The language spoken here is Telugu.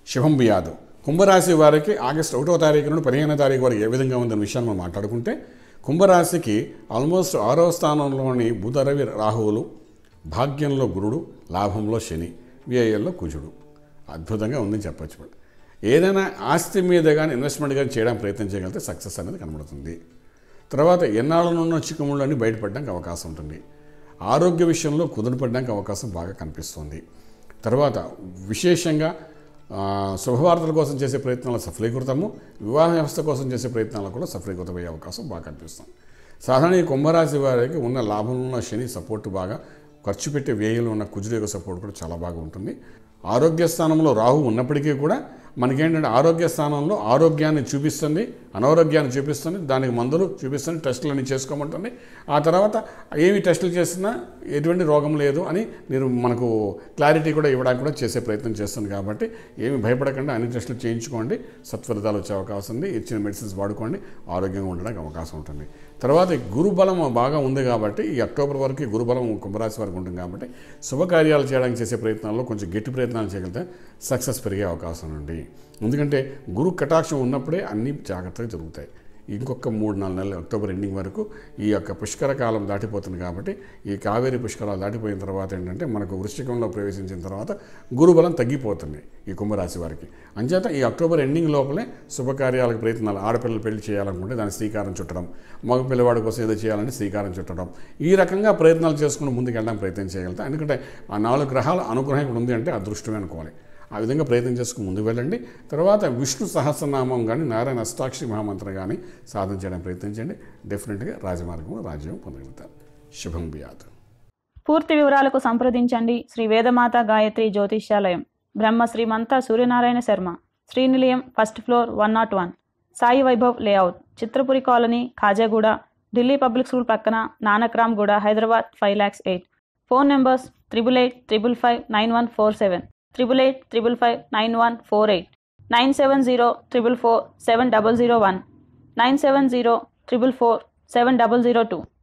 శుభం బియాదు కుంభరాశి వారికి ఆగస్టు ఒకటో తారీఖు నుండి పదిహేనో తారీఖు వరకు ఏ విధంగా ఉందన్న విషయాన్ని మనం మాట్లాడుకుంటే కుంభరాశికి ఆల్మోస్ట్ ఆరో స్థానంలోని బుధ రవి రాహువులు భాగ్యంలో గురుడు లాభంలో శని వ్యయంలో కుజుడు అద్భుతంగా ఉందని చెప్పచ్చు ఇప్పుడు ఏదైనా ఆస్తి మీద కానీ ఇన్వెస్ట్మెంట్ కానీ చేయడానికి ప్రయత్నం చేయగలిగితే సక్సెస్ అనేది కనబడుతుంది తర్వాత ఎన్నాళ్ళ నుండి చిక్కుముళ్ళని బయటపడడానికి అవకాశం ఉంటుంది ఆరోగ్య విషయంలో కుదురుపడడానికి అవకాశం బాగా కనిపిస్తుంది తర్వాత విశేషంగా ఆ, శుభవార్తల కోసం చేసే ప్రయత్నాలు సఫలీకృతము వివాహ వ్యవస్థ కోసం చేసే ప్రయత్నాలు కూడా సఫలీకృతమయ్యే అవకాశం బాగా కనిపిస్తుంది సాధారణ ఈ కుంభరాశి వారికి ఉన్న లాభంలో ఉన్న శని సపోర్ట్ బాగా ఖర్చు పెట్టే వ్యయంలో ఉన్న కుజుడు యొక్క సపోర్ట్ కూడా చాలా బాగా ఉంటుంది ఆరోగ్య స్థానంలో రాహు ఉన్నప్పటికీ కూడా మనకేంటంటే ఆరోగ్య స్థానంలో ఆరోగ్యాన్ని చూపిస్తుంది అనారోగ్యాన్ని చూపిస్తుంది దానికి మందులు చూపిస్తుంది టెస్టులు అన్ని చేసుకోమంటుంది ఆ తర్వాత ఏమి టెస్టులు చేసినా ఎటువంటి రోగం లేదు అని మీరు మనకు క్లారిటీ కూడా ఇవ్వడానికి కూడా చేసే ప్రయత్నం చేస్తుంది కాబట్టి ఏమి భయపడకుండా అన్ని టెస్టులు చేయించుకోండి సత్ఫలితాలు వచ్చే అవకాశం ఉంది ఇచ్చిన మెడిసిన్స్ వాడుకోండి ఆరోగ్యంగా ఉండడానికి అవకాశం ఉంటుంది తర్వాత ఈ గురుబలం బాగా ఉంది కాబట్టి ఈ అక్టోబర్ వరకు ఈ గురుబలం కుంభరాశి వరకు ఉంటుంది కాబట్టి శుభకార్యాలు చేయడానికి చేసే ప్రయత్నాల్లో కొంచెం గట్టి ప్రయత్నాలు చేయగలిగితే సక్సెస్ పెరిగే అవకాశం ఉంది ఎందుకంటే గురు కటాక్షం ఉన్నప్పుడే అన్నీ జాగ్రత్తగా జరుగుతాయి ఇంకొక మూడు నాలుగు నెలలు అక్టోబర్ ఎండింగ్ వరకు ఈ యొక్క పుష్కర కాలం దాటిపోతుంది కాబట్టి ఈ కావేరి పుష్కరాలు దాటిపోయిన తర్వాత ఏంటంటే మనకు వృశ్చికంలో ప్రవేశించిన తర్వాత గురుబలం తగ్గిపోతుంది ఈ కుంభరాశి వారికి అంచేత ఈ అక్టోబర్ ఎండింగ్ లోపలే శుభకార్యాలకు ప్రయత్నాలు ఆడపిల్లలు పెళ్లి చేయాలనుకుంటే దానికి శ్రీకారం చుట్టడం మగ పిల్లవాడి కోసం ఏదో చేయాలని శ్రీకారం చుట్టడం ఈ రకంగా ప్రయత్నాలు చేసుకుని ముందుకు వెళ్ళడానికి ప్రయత్నం చేయగలుగుతాం ఎందుకంటే ఆ నాలుగు గ్రహాల అనుగ్రహం ఇక్కడ ఉంది అంటే అదృష్టమే అనుకోవాలి ఆ విధంగా ప్రయత్నం చేసుకుని ముందుకు వెళ్ళండి తర్వాత విష్ణు సహస్రనామం కానీ నారాయణ అష్టాక్షి మహామంత్రం కానీ సాధన చేయడానికి ప్రయత్నించండి డెఫినెట్గా రాజమార్గంలో రాజ్యం పొందగలుగుతారు శుభం బియాత్ పూర్తి వివరాలకు సంప్రదించండి Shri Vedamata Gayatri Jyotishyalayam Brahma Srimantha Suryanarayana Sharma Srinilayam first floor one nought one Sai Vaibhav layout Chitrapuri colony Khajaguda Delhi public school పక్కన Nanakramguda Hyderabad five lakhs eight phone numbers triple eight triple five nine one four seven triple eight triple five nine one four eight nine seven zero triple four seven double zero one nine seven zero triple four seven double zero two